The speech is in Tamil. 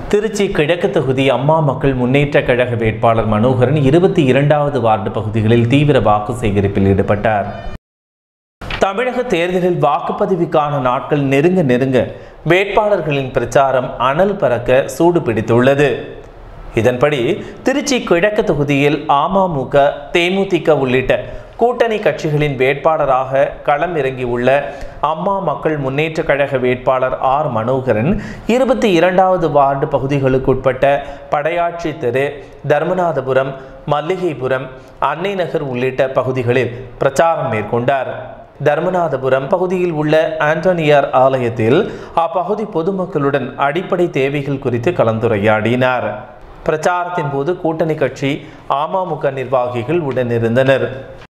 திருச்சி கிழக்கு தொகுதி அம்மா மக்கள் முன்னேற்ற கழக வேட்பாளர் மனோகரன் இருபத்தி இரண்டாவது வார்டு பகுதிகளில் தீவிர வாக்கு சேகரிப்பில் ஈடுபட்டார் தமிழக தேர்தலில் வாக்குப்பதிவுக்கான நாட்கள் நெருங்க நெருங்க வேட்பாளர்களின் பிரச்சாரம் அனல் பறக்க சூடு பிடித்துள்ளது இதன்படி திருச்சி கிழக்கு தொகுதியில் அமமுக தேமுதிக உள்ளிட்ட கூட்டணி கட்சிகளின் வேட்பாளராக களம் இறங்கியுள்ள அம்மா மக்கள் முன்னேற்ற கழக வேட்பாளர் ஆர் மனோகரன் இருபத்தி இரண்டாவது வார்டு பகுதிகளுக்குட்பட்ட படையாட்சி தெரு தர்மநாதபுரம் மல்லிகைபுரம் அன்னை நகர் உள்ளிட்ட பகுதிகளில் பிரச்சாரம் மேற்கொண்டார் தர்மநாதபுரம் பகுதியில் உள்ள ஆண்டோனியார் ஆலயத்தில் அப்பகுதி பொதுமக்களுடன் அடிப்படை தேவைகள் குறித்து கலந்துரையாடினார் பிரச்சாரத்தின் போது கூட்டணி கட்சி அமமுக நிர்வாகிகள் உடனிருந்தனர்